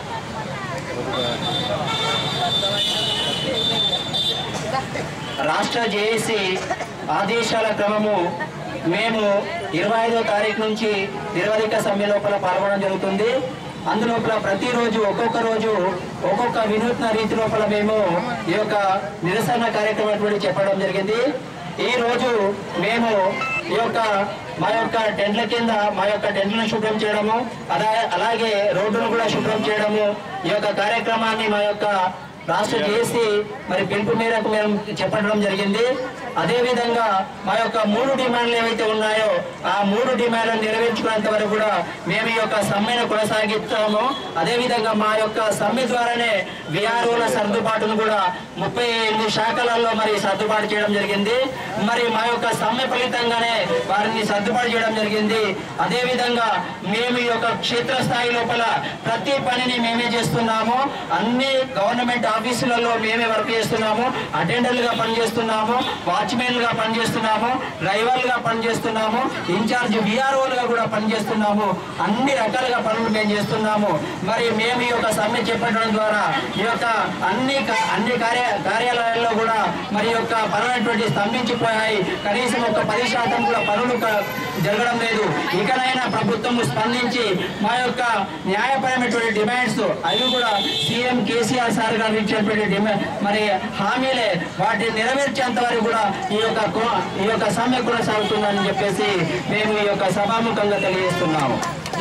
రాష్ట్ర జేఏసీ ఆదేశాల క్రమము మేము ఇరవై ఐదో తారీఖు నుంచి నిరవధిక సమ్మె లోపల పాల్గొనడం జరుగుతుంది అందులోపల ప్రతిరోజు ఒక్కొక్క రోజు ఒక్కొక్క వినూత్న రీతి లోపల మేము ఈ యొక్క నిరసన కార్యక్రమం అటువంటి చెప్పడం జరిగింది ఈ రోజు మేము ఈ యొక్క మా యొక్క టెంట్ల కింద మా యొక్క టెంట్లను శుభ్రం చేయడము అలా అలాగే రోడ్డును కూడా శుభ్రం చేయడము ఈ యొక్క కార్యక్రమాన్ని మా యొక్క రాష్ట్ర జేసీ మరి పిలుపు మేరకు మేము చెప్పడం జరిగింది అదే విధంగా మా యొక్క మూడు డిమాండ్లు ఏవైతే ఉన్నాయో ఆ మూడు డిమాండ్లను నెరవేర్చుకునేంత వరకు కూడా మేము ఈ యొక్క సమ్మెను కొనసాగిస్తాము అదే విధంగా మా యొక్క సమ్మె ద్వారానే విఆర్ఓల సర్దుబాటును కూడా ముప్పై ఎనిమిది శాఖలలో మరి సర్దుబాటు చేయడం జరిగింది మరి మా యొక్క సమ్మె ఫలితంగానే వారిని సర్దుబాటు చేయడం జరిగింది అదే విధంగా మేము ఈ యొక్క క్షేత్రస్థాయి లోపల ప్రతి పనిని మేమే చేస్తున్నాము అన్ని గవర్నమెంట్ ఆఫీసులలో మేమే వర్క్ చేస్తున్నాము అటెండర్లుగా పనిచేస్తున్నాము వాచ్మెన్లుగా పనిచేస్తున్నాము డ్రైవర్లుగా పనిచేస్తున్నాము ఇన్ఛార్జ్ విఆర్ఓలుగా కూడా పనిచేస్తున్నాము అన్ని రకాలుగా పనులు మేము చేస్తున్నాము మరి మేము ఈ యొక్క సమ్మె చెప్పడం ద్వారా ఈ యొక్క అన్ని కా- అన్ని కార్య కార్యాలయాల్లో కూడా మరి ఈ యొక్క పనులటువంటి స్తంభించిపోయాయి కనీసం ఒక పది శాతం కూడా పనులు క- జరగడం లేదు ఇకనైనా ప్రభుత్వం స్పందించి మా యొక్క న్యాయపరమైనటువంటి డిమాండ్స్ అవి కూడా సీఎం కేసీఆర్ సార్ గారు ఇచ్చినటువంటి డిమాండ్ మరి హామీలే వాటిని నెరవేర్చేంత వరకు కూడా ఈ యొక్క కో- ఈ యొక్క సమ్మె కొనసాగుతుందని చెప్పేసి మేము ఈ యొక్క సభాముఖంగా తెలియజేస్తున్నాము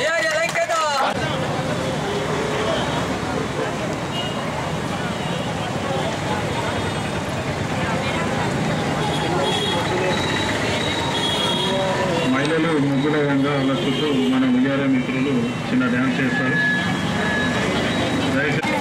మహిళలు ముగ్గుల విధంగా అలా చుట్టూ మన ఉయ్యాల మిత్రులు చిన్న డ్యాన్స్ చేస్తారు దయచేసి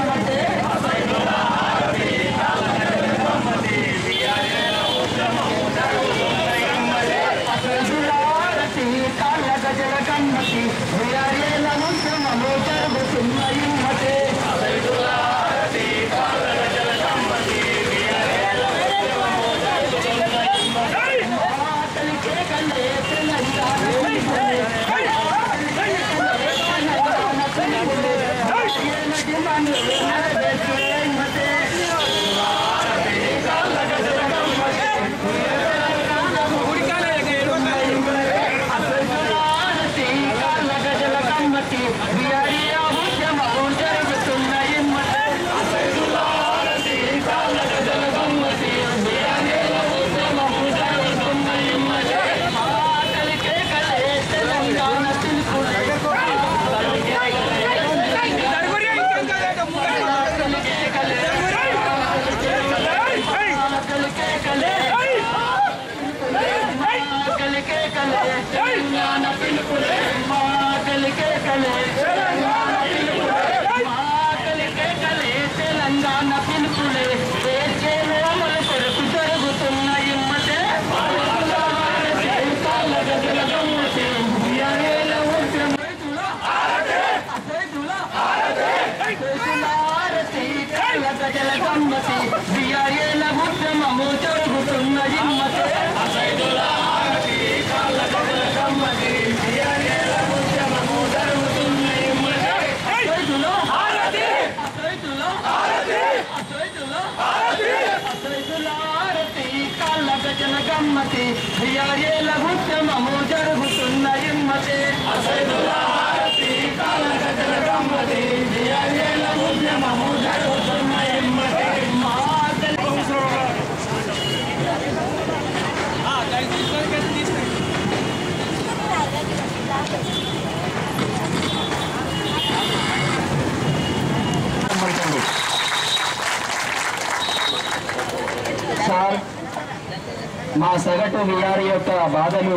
తెలంగాణ పిలుపులే ఏడ్చే నోముల కొరకు జరుగుతున్న ఇమ్మటే బిఆర్ఏల ఉద్యమము జరుగుతున్న ఇమ్మతే అసైదులో అసైదులో అసైదులో అసైదులో ఆరతి కాళ్ళ గజన గమ్మతి బిఆర్ఏల ఉద్యమము జరుగుతున్న ఇమ్మతే అసైదులో ఆరతి కాళ్ళ గజన గమ్మతి బిఆర్ఏల ఉద్యమము జరుగుతున్న ఇమ్మతే మా సార్ మా సగటు విఆర్ యొక్క బాధలు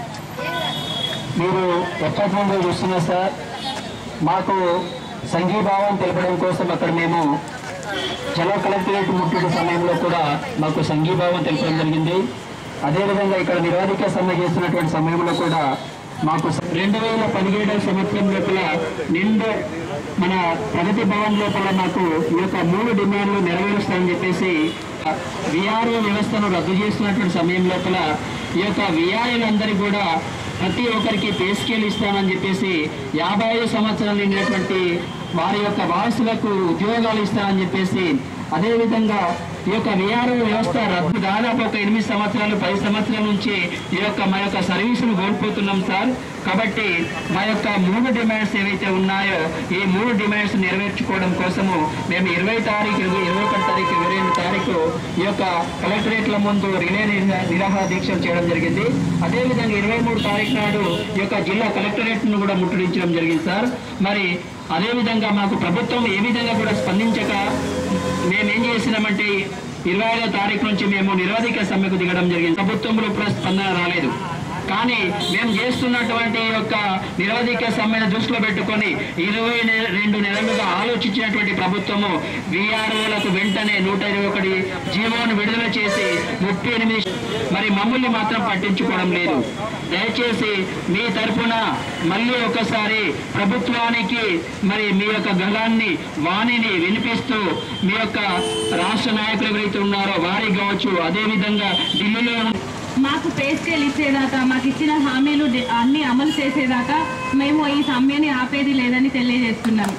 మీరు ఎప్పటి నుండి చూస్తున్నారు సార్ మాకు సంఘీభావం తెలపడం కోసం అక్కడ మేము చలో కలెక్టరేట్ ముట్టడి సమయంలో కూడా మాకు సంఘీభావం తెలపడం జరిగింది అదేవిధంగా ఇక్కడ నిరోధిక సమ్మె చేస్తున్నటువంటి సమయంలో కూడా మాకు రెండు వేల పదిహేడవ సంవత్సరం లోపల నిండు మన ప్రగతి భవన్ లోపల మాకు ఈ యొక్క మూడు డిమాండ్లు నెరవేరుస్తామని చెప్పేసి విఆర్ఓ వ్యవస్థను రద్దు చేస్తున్నటువంటి సమయం లోపల ఈ యొక్క విఆర్ఏలందరికీ కూడా ప్రతి ఒక్కరికి పే స్కేల్ ఇస్తామని చెప్పేసి యాభై ఐదు సంవత్సరాలు నిండినటువంటి వారి యొక్క వారసులకు ఉద్యోగాలు ఇస్తారని చెప్పేసి అదేవిధంగా ఈ యొక్క విఆర్ఓ వ్యవస్థ రద్దు దాదాపు ఒక ఎనిమిది సంవత్సరాలు పది సంవత్సరాల నుంచి ఈ యొక్క మా యొక్క సర్వీసును కోల్పోతున్నాం సార్ కాబట్టి మా యొక్క మూడు డిమాండ్స్ ఏవైతే ఉన్నాయో ఈ మూడు డిమాండ్స్ నెరవేర్చుకోవడం కోసము మేము ఇరవై తారీఖు ఇరవై ఒకటి తారీఖు ఇరవై రెండు తారీఖు ఈ యొక్క కలెక్టరేట్ల ముందు రిలే నిరా- నిరాహార దీక్షలు చేయడం జరిగింది అదేవిధంగా ఇరవై మూడు తారీఖు నాడు ఈ యొక్క జిల్లా కలెక్టరేట్ ను కూడా ముట్టడించడం జరిగింది సార్ మరి అదేవిధంగా మాకు ప్రభుత్వం ఏ విధంగా కూడా స్పందించక మేమేం చేసినామంటే ఇరవై ఐదో తారీఖు నుంచి మేము నిరవధిక సమ్మెకు దిగడం జరిగింది ప్రభుత్వంలో కూడా స్పందన రాలేదు కానీ మేము చేస్తున్నటువంటి ఈ యొక్క నిరవధిక సమ్మెను దృష్టిలో పెట్టుకొని ఇరవై నె- రెండు నెలలుగా ఆలోచించినటువంటి ప్రభుత్వము విఆర్ఓలకు వెంటనే నూట ఇరవై ఒకటి జీవోను విడుదల చేసి ముప్పై ఎనిమిది మరి మమ్మల్ని మాత్రం పట్టించుకోవడం లేదు దయచేసి మీ తరపున మళ్ళీ ఒకసారి ప్రభుత్వానికి మరి మీ యొక్క గలాన్ని వాణిని వినిపిస్తూ మీ యొక్క రాష్ట్ర నాయకులు ఎవరైతే ఉన్నారో వారికి కావచ్చు అదేవిధంగా ఢిల్లీలో ఉన్న మాకు పే స్కేల్ ఇచ్చేదాకా మాకు ఇచ్చిన హామీలు డి- అన్ని అమలు చేసేదాకా మేము ఈ సమ్మెని ఆపేది లేదని తెలియజేస్తున్నాము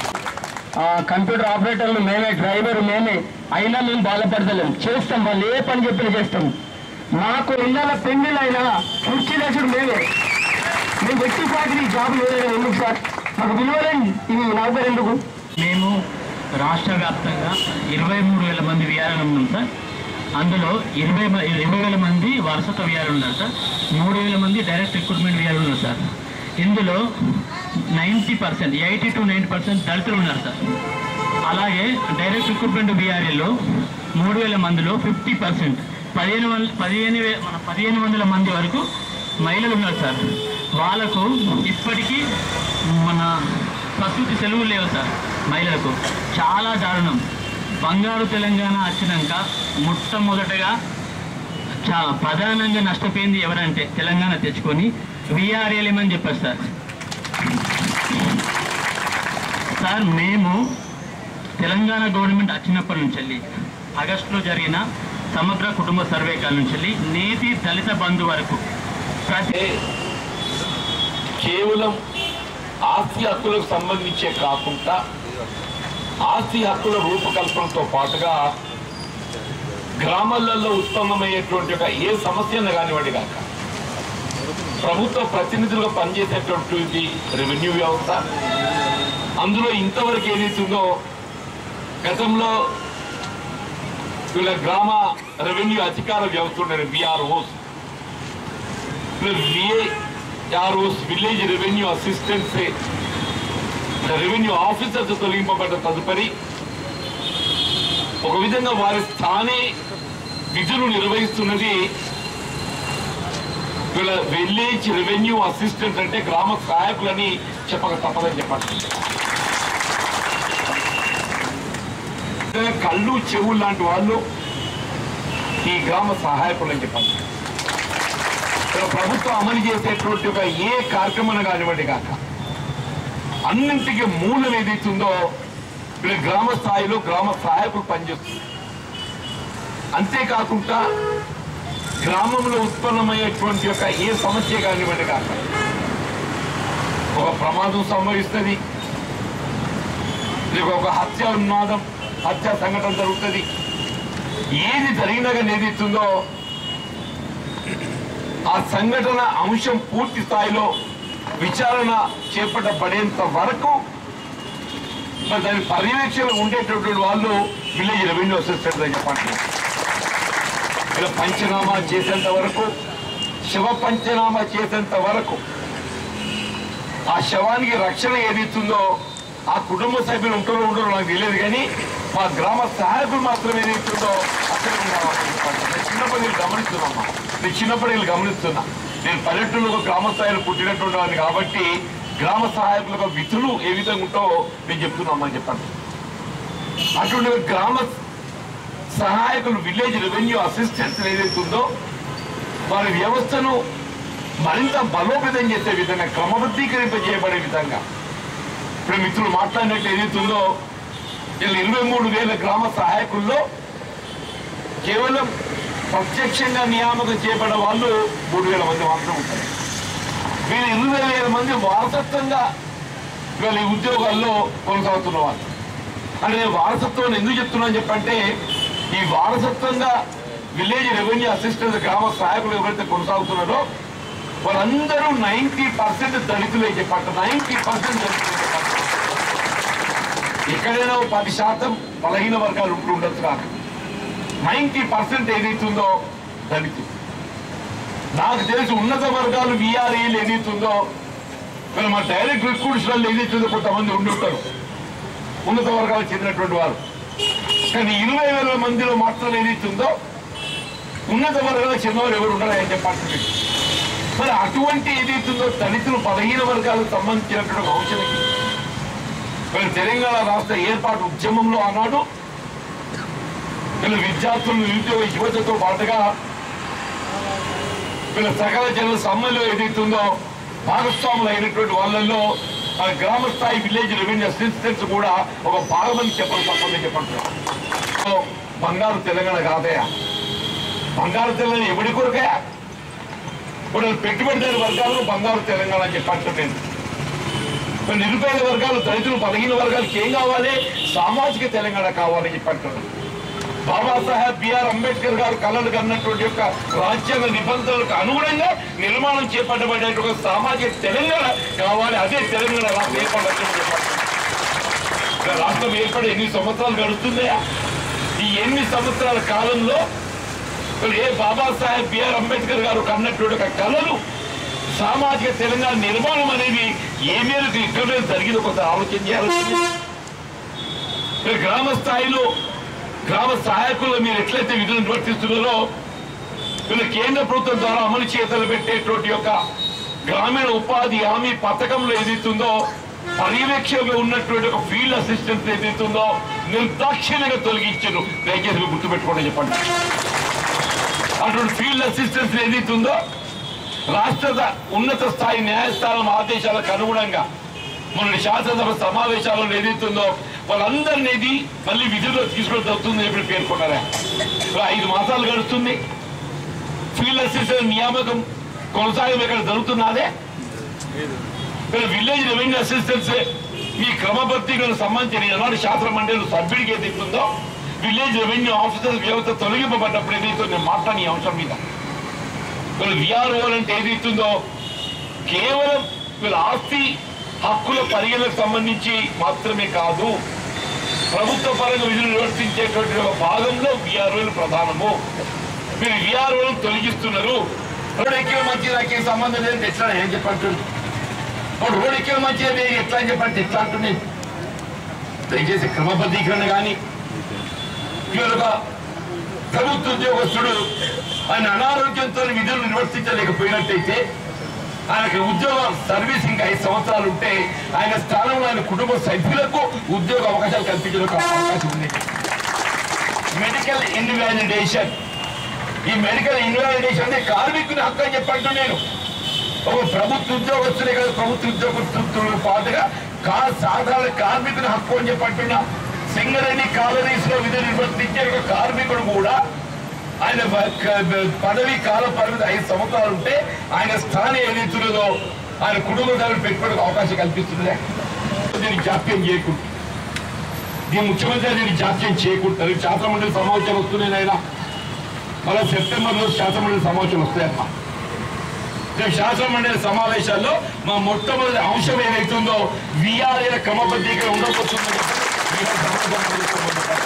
ఆ కంప్యూటర్ ఆపరేటర్లు మేమే డ్రైవర్ మేమే అయినా మేము బాధపడతలేం చేస్తాం వాళ్ళు ఏ పని చెప్పినా చేస్తాం మాకు ఇళ్ళ పెళ్లిళ్ళైనా కుర్చీ లేచుడు మేమే మేము వ్యక్తి పాటిని జాబ్ లేదు ఎందుకు సార్ మాకు విలువలేని ఇవి నౌకరు ఎందుకు మేము రాష్ట్ర వ్యాప్తంగా ఇరవై మూడు వేల మంది విఆర్ఎల్ ఉన్నాం సార్ అందులో ఇరవై మ- ఇరవై వేల మంది వారసత్వ విఆర్ ఉన్నారు సార్ మూడు వేల మంది డైరెక్ట్ రిక్రూట్మెంట్ విఆర్ ఉన్నారు సార్ ఇందులో ninety percent eighty to ninety percent దళితులు ఉన్నారు సార్ అలాగే డైరెక్ట్ రిక్రూట్మెంట్ బీఆర్ఏలో మూడు వేల మందిలో ఫిఫ్టీ పర్సెంట్ పదిహేను వందల పదిహేను వే మన పదిహేను వందల మంది వరకు మహిళలు ఉన్నారు సార్ వాళ్ళకు ఇప్పటికీ మన ప్రకృతి సెలవులు లేవు సార్ మహిళలకు చాలా దారుణం బంగారు తెలంగాణ వచ్చినాక మొట్టమొదటగా చా ప్రధానంగా నష్టపోయింది ఎవరంటే తెలంగాణ తెచ్చుకొని విఆర్ఎల్ఎం అని చెప్పారు సార్ సార్ మేము తెలంగాణ గవర్నమెంట్ వచ్చినప్పటి నుంచి వెళ్ళి ఆగస్టులో జరిగిన సమగ్ర కుటుంబ సర్వే కాల నుంచి వెళ్ళి నేటి దళిత బంధు వరకు ప్రతి కేవలం ఆస్తి హక్కులకు సంబంధించే కాకుండా ఆస్తి హక్కుల రూపకల్పనతో పాటుగా గ్రామాలలో ఉత్పన్నమయ్యేటువంటి ఒక ఏ సమస్యను కానివ్వండి కాక ప్రభుత్వ ప్రతినిధులుగా పనిచేసేటువంటి రెవెన్యూ వ్యవస్థ అందులో ఇంతవరకు ఏదైతుందో గతంలో వీళ్ళ గ్రామ రెవెన్యూ అధికార వ్యవస్థ ఉండేది BROs VAROs village revenue assistants revenue officers తొలగింపబడ్డ తదుపరి ఒక విధంగా వారి స్థానే విధులు నిర్వహిస్తున్నది వీళ్ళ విలేజ్ రెవెన్యూ అసిస్టెంట్ అంటే గ్రామ సహాయకులని చెప్పక తప్పదని చెప్పండి కళ్ళు చెవులు లాంటి వాళ్ళు ఈ గ్రామ సహాయకులు అని చెప్పండి ఇక్కడ ప్రభుత్వం అమలు చేసేటువంటి ఒక ఏ కార్యక్రమం కానివ్వండి కాక అన్నింటికి మూలం ఏదైతుందో ఇక్కడ గ్రామ స్థాయిలో గ్రామ సహాయకులు పనిచేస్తుంది అంతేకాకుండా గ్రామంలో ఉత్పన్నమయ్యేటువంటి యొక్క ఏ సమస్య కానివ్వండి కాక ఒక ప్రమాదం సంభవిస్తుంది లేక ఒక హత్య ఉన్మాదం హత్య సంఘటన జరుగుతుంది ఏది జరిగినా కానీ ఏదైతుందో ఆ సంఘటన అంశం పూర్తి స్థాయిలో విచారణ చేపట్టబడేంత వరకు మరి దాని పర్యవేక్షణ ఉండేటటువంటి వాళ్ళు విలేజ్ రెవెన్యూ అసిస్టెంట్ అని చెప్పండి ఇలా పంచనామా చేసేంత వరకు శవ పంచనామా చేసేంత వరకు ఆ శవానికి రక్షణ ఏదైతుందో ఆ కుటుంబ సభ్యులు ఉంటారో ఉండరో నాకు తెలియదు కానీ మా గ్రామ సహాయకులు మాత్రం ఏదైతుందో అక్కడ నేను చిన్నప్పుడు నేను గమనిస్తున్నామ్మా నేను చిన్నప్పుడు నేను గమనిస్తున్నా నేను పల్లెటూరులో గ్రామ స్థాయిలో పుట్టినటువంటి వాడిని కాబట్టి గ్రామ సహాయకుల విధులు ఏ విధంగా ఉంటావో నేను చెప్తున్నామని చెప్పండి అటువంటి ఒక గ్రామ సహాయకులు విలేజ్ రెవెన్యూ అసిస్టెంట్స్ ఏదైతే ఉందో వారి వ్యవస్థను మరింత బలోపేతం చేసే విధంగా క్రమబద్ధీకరింపజేయబడే విధంగా ఇప్పుడు మిత్రులు మాట్లాడినట్టు ఏదైతుందో వీళ్ళు ఇరవై మూడు వేల గ్రామ సహాయకుల్లో కేవలం ప్రత్యక్షంగా నియామకం చేయబడిన వాళ్ళు మూడు వేల మంది మాత్రం ఉంటారు వీళ్ళు ఇరవై వేల మంది వారసత్వంగా ఇవాళ ఈ ఉద్యోగాల్లో కొనసాగుతున్న వాళ్ళు అంటే నేను వారసత్వం ఎందుకు చెప్తున్నాను చెప్పంటే ఈ వారసత్వంగా విలేజ్ రెవెన్యూ అసిస్టెంట్ గ్రామ సహాయకులు ఎవరైతే కొనసాగుతున్నారో వాళ్ళందరూ నైన్టీ పర్సెంట్ దళితులే చెప్పంట నైన్టీ పర్సెంట్ దళితులే చెప్పంట ఎక్కడైనా ఓ పది శాతం బలహీన వర్గాలు ఉంటూ ఉండొచ్చు నాకు నైన్టీ పర్సెంట్ ఏదైతుందో దళితులు నాకు తెలిసి ఉన్నత వర్గాలు విఆర్ఏలు ఏదైతుందో మరి మా డైరెక్ట్ రిక్రూట్స్ వాళ్ళు ఏదైతుందో కొంతమంది ఉండి ఉంటారు ఉన్నత వర్గాలకు చెందినటువంటి వారు కానీ ఇరవై వేల మందిలో మాత్రం ఏదైతుందో ఉన్నత వర్గాలకు చెందినవారు ఎవరు ఉండరు అని చెప్పండి మరి అటువంటి ఏదైతుందో దళితులు బలహీన వర్గాలకు సంబంధించినటువంటి ఒక అంశానికి మరి తెలంగాణ రాష్ట్ర ఏర్పాటు ఉద్యమంలో ఆనాడు వీళ్ళ విద్యార్థులు నిరుద్యోగ యువతతో పాటుగా వీళ్ళ సకల జనుల సమ్మెలో ఏదైతుందో భాగస్వాములు అయినటువంటి వాళ్ళల్లో ఆ గ్రామ స్థాయి విలేజ్ రెవెన్యూ అసిస్టెంట్స్ కూడా ఒక భాగమని చెప్పడం తప్పని చెప్పంటున్నారు సో, బంగారు తెలంగాణ కాదయా బంగారు తెలంగాణ ఎవడి కొరకయా ఇప్పుడు పెట్టుబడిదారు వర్గాలు బంగారు తెలంగాణ అని చెప్పంటున్నాను మరి నిరుపేద వర్గాలు దళితులు బలహీన వర్గాలకు ఏం కావాలి సామాజిక తెలంగాణ కావాలని చెప్పంటున్నారు బాబాసాహెబ్ బిఆర్ అంబేద్కర్ గారు కళలు కన్నటువంటి యొక్క రాజ్యాంగ నిబంధనలకు అనుగుణంగా నిర్మాణం చేపట్టబడేటువంటి సామాజిక తెలంగాణ కావాలి అదే తెలంగాణ రాష్ట్రం ఏర్పడచ్చు రాష్ట్రం ఏర్పడి ఎన్ని సంవత్సరాలు గడుస్తుందా ఈ ఎన్ని సంవత్సరాల కాలంలో మరి ఏ బాబాసాహెబ్ బిఆర్ అంబేద్కర్ గారు కన్నటువంటి ఒక కళలు సామాజిక తెలంగాణ నిర్మాణం అనేది ఏ మేరకు ఇక్కడ జరిగిందో కొంత ఆలోచన చేయాలి మీరు గ్రామ స్థాయిలో గ్రామ సహాయకులు మీరు ఎట్లయితే విధులు నిర్వర్తిస్తున్నారో వీళ్ళు కేంద్ర ప్రభుత్వం ద్వారా అమలు చేతలు పెట్టేటువంటి యొక్క గ్రామీణ ఉపాధి హామీ పథకంలో ఏదైతుందో పర్యవేక్షణలో ఉన్నటువంటి ఒక ఫీల్డ్ అసిస్టెంట్ ఏదైతుందో నిర్దాక్షిణ్యంగా తొలగించారు దయచేసి మీరు గుర్తుపెట్టుకోండి చెప్పండి అటువంటి ఫీల్డ్ అసిస్టెంట్స్ ఏదైతుందో రాష్ట్ర ద- ఉన్నత స్థాయి న్యాయస్థానం ఆదేశాలకు అనుగుణంగా మన శాసనసభ సమావేశాలలో ఏదైతుందో వాళ్ళందరినీ ఇది మళ్ళీ విధుల్లో తీసుకోవడం జరుగుతుంది అని చెప్పి పేర్కొన్నారా ఇప్పుడు ఐదు మాసాలు గడుస్తుంది ఫీల్డ్ అసిస్టెంట్ నియామకం కొనసాగం ఇక్కడ జరుగుతున్నదే ఇక్కడ విలేజ్ రెవెన్యూ అసిస్టెంట్స్ మీ క్రమబద్ధీకరణకు సంబంధించిన ఎలాంటి శాస్త్ర మండలి సభ్యుడికి ఏది ఇస్తుందో విలేజ్ రెవెన్యూ ఆఫీసర్ వ్యవస్థ తొలగింపబడ్డప్పుడు ఏదైతే నేను మాట్లాడిన ఈ అంశం మీద వీళ్ళు విఆర్ఓ అంటే ఏది ఇస్తుందో కేవలం వీళ్ళ ఆస్తి హక్కుల పరిగణలకు సంబంధించి మాత్రమే కాదు ప్రభుత్వ పరంగా విధులు నిర్వర్తించేటువంటి ఒక భాగంలో విఆర్ఓలు ప్రధానము మీరు విఆర్ఓలను తొలగిస్తున్నారు రోడ్ ఎక్కిన మంచి నాకు సంబంధం లేదు ఎట్లా ఏం చెప్పంటుంది ఇప్పుడు రోడ్ ఎక్కిన మంచిది ఎట్లా అని చెప్పండి ఎట్లా అంటుంది దయచేసి క్రమబద్ధీకరణ కానీ ఇవాళ ప్రభుత్వ ఉద్యోగస్తుడు ఆయన అనారోగ్యంతో విధులు నిర్వర్తించలేకపోయినట్టయితే ఆయనకి ఉద్యోగ సర్వీస్ ఇంకా ఐదు సంవత్సరాలు ఉంటే ఆయన స్థానంలో ఆయన కుటుంబ సభ్యులకు ఉద్యోగ అవకాశాలు కల్పించడానికి అవకాశం ఉంది మెడికల్ ఇన్వాలిడేషన్ ఈ మెడికల్ ఇన్వాలిడేషన్ అంటే కార్మికుని హక్కు అని చెప్పంటూ నేను ఒక ప్రభుత్వ ఉద్యోగస్తులే కదా ప్రభుత్వ ఉద్యోగస్తులతో పాటుగా కా సాధారణ కార్మికుని హక్కు అని చెప్పంటున్నా సింగరేణి కాలనీస్ లో విధులు నిర్వర్తించే ఒక కార్మికుడు కూడా ఆయన వ- క- పదవి కాల పరిమితి ఐదు సంవత్సరాలు ఉంటే ఆయన స్థానం ఏదైతున్నదో ఆయన కుటుంబ సభ్యులు పెట్టుకోవడానికి అవకాశం కల్పిస్తుంది దీనికి జాప్యం చేయకుండా దీని ముఖ్యమంత్రి దీనికి జాప్యం చేయకుండా శాసన మండలి సమావేశాలు వస్తున్నాయి ఆయన మళ్ళీ సెప్టెంబర్ లో శాసన మండలి సమావేశాలు వస్తాయమ్మా రేపు శాసన మండలి సమావేశాల్లో మా మొట్టమొదటి అంశం ఏదైతుందో విఆర్ఏల క్రమబద్ధీకరణ ఉండబోతుందని వీఆర్ సమాధానం తెలుసుకోబోతున్నారు.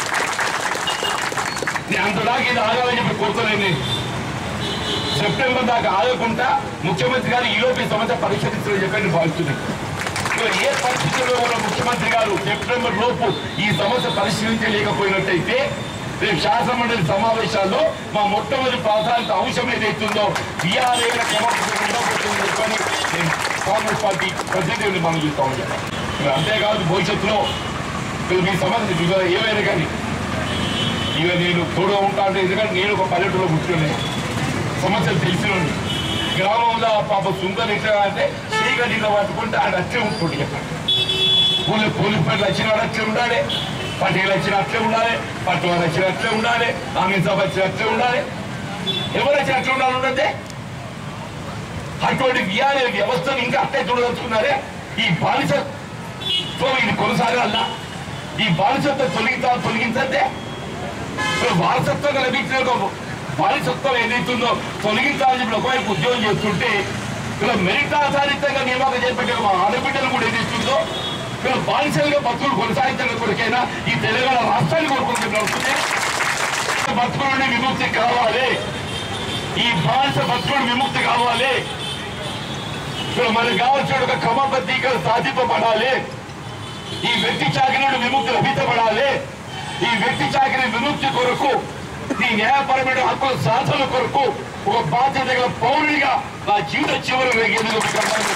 నేను అంతదాకా ఇది ఆగాలని చెప్పి కోరుకోలేదు నేను సెప్టెంబర్ దాకా ఆగకుండా ముఖ్యమంత్రి గారు ఈలోపు ఈ సమస్య పరిష్కరించాలని చెప్పి నేను భావిస్తున్నాను ఇక్కడ ఏ పరిస్థితుల్లో కూడా ముఖ్యమంత్రి గారు సెప్టెంబర్ లోపు ఈ సమస్య పరిష్కరించలేకపోయినట్టయితే రేపు శాసన మండలి సమావేశాల్లో మా మొట్టమొదటి ప్రాధాన్యత అంశం ఏదైతుందో బీఆర్ఏ ఉండబోతుంది చెప్పని నేను కాంగ్రెస్ పార్టీ ప్రతినిధులు మనం చూస్తామని చెప్పాను మరి అంతేకాదు భవిష్యత్తులో మీరు మీ సమస్య ఇవాళ ఏమైనా కానీ ఇక నేను తోడుగా ఉంటా అంటే ఎందుకంటే నేను ఒక పల్లెటూరులో కూర్చోలే సమస్యలు తెలిసిన గ్రామంలో పాప సుందర ఇట్లా అంటే చీకటి ఇట్లా పట్టుకుంటే ఆడ అట్లే ఉంటుంది చెప్పండి పోలీస్ పోలీస్ పట్ల వచ్చిన వాడు అట్లే ఉండాలి పటేలు వచ్చిన అట్లే ఉండాలి పట్టు వారు వచ్చిన అట్లే ఉండాలి అమిత్ షా వచ్చిన అట్లే ఉండాలి ఎవరు వచ్చిన అట్లే ఉండాలి ఉండదే అటువంటి విఆర్ఏ వ్యవస్థను ఇంకా అట్లే చూడదలుచుకున్నారే ఈ బానిస సో ఇది కొనసాగాల ఈ బానిసత్వం తొలగించా తొలగించంటే ఇప్పుడు వారసత్వంగా లభించిన ఒక వారసత్వం ఏదైతుందో తొలగించాలని చెప్పి ఒకవైపు ఉద్యోగం చేస్తుంటే ఇలా మెరిట్ ఆధారితంగా నియామకం చేపట్టిన మా ఆడబిడ్డలు కూడా ఏదైతుందో ఇలా బానిసలుగా బతుకులు కొనసాగించడం కొరకైనా ఈ తెలంగాణ రాష్ట్రాన్ని కోరుకుంటున్నారు బతుకుల నుండి విముక్తి కావాలి ఈ బానిస బతుకులు విముక్తి కావాలి ఇప్పుడు మనకు కావాల్సిన ఒక క్రమబద్ధీకరణ సాధింపబడాలి ఈ వ్యక్తి చాకరి నుండి విముక్తి లభించబడాలి ఈ వ్యక్తి చాకరి విముక్తి కొరకు ఈ న్యాయపరమైన హక్కుల సాధన కొరకు ఒక బాధ్యత గల పౌరునిగా నా జీవిత చివరి రేగేందుకు ఒక కర్తవ్యం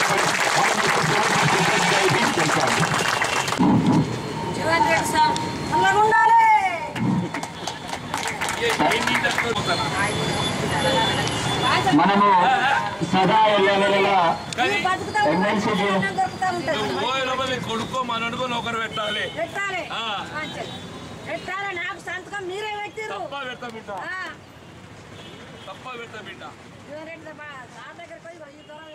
పట్టాలి. జీవన్ రెడ్డి సార్ అలాగ ఉండాలి మనము సదా ఎల్లవెల్లలా నువ్వు బతుకుతా ఉంటావు, ఎమ్మెల్సీ జీవనం అన్నం దొరుకుతా ఉంటుంది పోయినప్పుడు కొడుకో మనడుకో నౌకరు పెట్టాలి పెట్టాలి ఆ. మంచిది. పెట్టాలి నాకు సంతకం మీరే పెట్టిరు తప్ప పెడతా బిడ్డ ఆ, తప్ప పెడతా బిడ్డ జీవన్ రెడ్డి దా- సార్ దగ్గరికి పోయి ఈ దూరం